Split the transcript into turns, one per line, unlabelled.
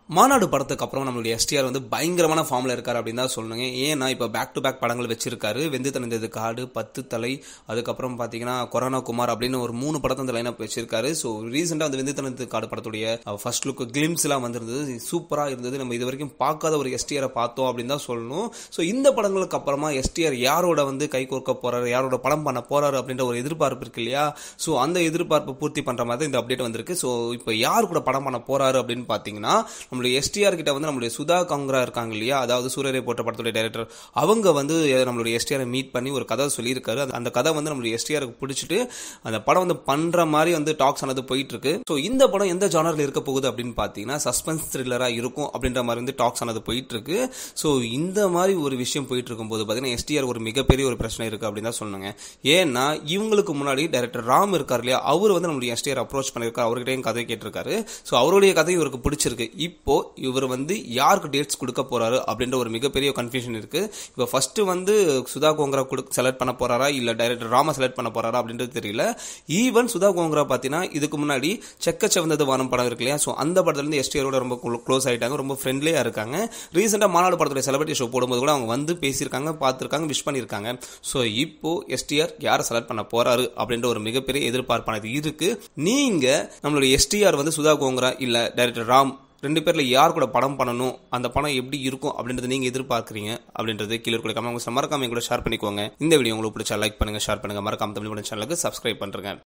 மாநாடு படத்துக்கு அப்புறம் நம்மளுடைய எஸ்டிஆர் வந்து பயங்கரமான ஃபார்ம்ல இருக்காரு அப்படின்னு தான் சொல்லணுங்க ஏன்னா இப்போ பேக் டு பேக் படங்கள் வச்சிருக்காரு வெந்து தணிந்தது காடு பத்து தலை அதுக்கப்புறம் பார்த்தீங்கன்னா கொரோனா குமார் அப்படின்னு ஒரு மூணு படத்தை அந்த லைனப் வச்சிருக்காரு ஸோ ரீசெண்டாக வந்து வெந்து தணிந்தது காடு படத்துடைய ஃபர்ஸ்ட் லுக் கிளிம்ஸ் எல்லாம் வந்திருந்தது சூப்பராக இருந்தது நம்ம இது வரைக்கும் பார்க்காத ஒரு எஸ்டிஆரை பார்த்தோம் அப்படின்னு தான் சொல்லணும் ஸோ இந்த படங்களுக்கு அப்புறமா எஸ்டிஆர் யாரோட வந்து கை கோர்க்க போறாரு யாரோட படம் பண்ண போறாரு அப்படின்ற ஒரு எதிர்பார்ப்பு இருக்கு இல்லையா ஸோ அந்த எதிர்பார்ப்பை பூர்த்தி பண்ற மாதிரி தான் இந்த அப்டேட் வந்திருக்கு ஸோ இப்போ யார் கூட படம் பண்ண போறாரு அப்படின்னு பார்த்தீங்கன்னா நம்மளுடைய எஸ்டிஆர் கிட்ட வந்து நம்மளுடைய சுதா காங்க்ரா இருக்காங்க இல்லையா அதாவது சூரியரை போட்ட படத்துடைய டைரக்டர் அவங்க வந்து நம்மளுடைய எஸ்டிஆரை மீட் பண்ணி ஒரு கதை சொல்லியிருக்காரு அந்த- அந்த கதை வந்து நம்மளுடைய எஸ்டிஆருக்கு பிடிச்சிட்டு அந்த படம் வந்து பண்ற மாதிரி வந்து டாக்ஸ் ஆனது போயிட்டு இருக்கு ஸோ இந்த படம் எந்த ஜானர்ல இருக்க போகுது அப்படின்னு பார்த்தீங்கன்னா சஸ்பென்ஸ் த்ரில்லரா இருக்கும் அப்படின்ற மாதிரி வந்து டாக்ஸ் ஆனது போயிட்டு இருக்கு ஸோ இந்த மாதிரி ஒரு விஷயம் போயிட்டு இருக்கும்போது பார்த்தீங்கன்னா எஸ்டிஆர் ஒரு மிகப்பெரிய ஒரு பிரச்சனை இருக்கு அப்படின்னு தான் சொல்லணுங்க ஏன்னா இவங்களுக்கு முன்னாடி டைரக்டர் ராம் இருக்கார் இல்லையா அவர் வந்து நம்மளுடைய எஸ்டிஆர் அப்ரோச் பண்ணியிருக்காரு அவர்கிட்டயும் கதை கேட்டிருக்காரு ஸோ அவருடைய கதை இவருக்கு பிடிச்சிருக்கு இப்போ இவர் வந்து யாருக்கு டேட்ஸ் கொடுக்க போறாரு அப்படின்ற ஒரு மிகப்பெரிய கன்ஃபியூஷன் இருக்கு இப்போ ஃபர்ஸ்ட் வந்து சுதா கோங்கரா செலக்ட் பண்ண போறாரா இல்ல டைரக்டர் ராம செலக்ட் பண்ண போறாரா அப்படின்றது தெரியல ஈவன் சுதா கோங்கரா பார்த்தீங்கன்னா இதுக்கு முன்னாடி செக்க செவந்தது வானம் படம் இருக்கு இல்லையா ஸோ அந்த படத்துல இருந்து எஸ்டிஆரோட ரொம்ப க்ளோஸ் ஆயிட்டாங்க ரொம்ப ஃப்ரெண்ட்லியா இருக்காங்க ரீசெண்டா மாநாடு படத்துடைய செலிபிரிட்டி ஷோ போடும்போது கூட அவங்க வந்து பேசியிருக்காங்க பார்த்திருக்காங்க விஷ் பண்ணியிருக்காங்க ஸோ இப்போ எஸ்டிஆர் யாரை செலக்ட் பண்ண போறாரு அப்படின்ற ஒரு மிகப்பெரிய எதிர்பார்ப்பானது இருக்கு நீங்க நம்மளுடைய எஸ்டிஆர் வந்து சுதா கோங்கரா இல்ல டைரக்டர் ராம் ரெண்டு பேர்ல யார் கூட படம் பண்ணணும் அந்த படம் எப்படி இருக்கும் அப்படின்றத நீங்க எதிர்பார்க்கறீங்க அப்படின்றது கீழே கூட கமெண்ட் மறக்காம என் கூட ஷேர் பண்ணிக்கோங்க இந்த வீடியோ உங்களுக்கு பிடிச்சா லைக் பண்ணுங்க ஷேர் பண்ணுங்க மறக்காம தமிழ் சேனலுக்கு சப்ஸ்கிரைப் பண்றேங்க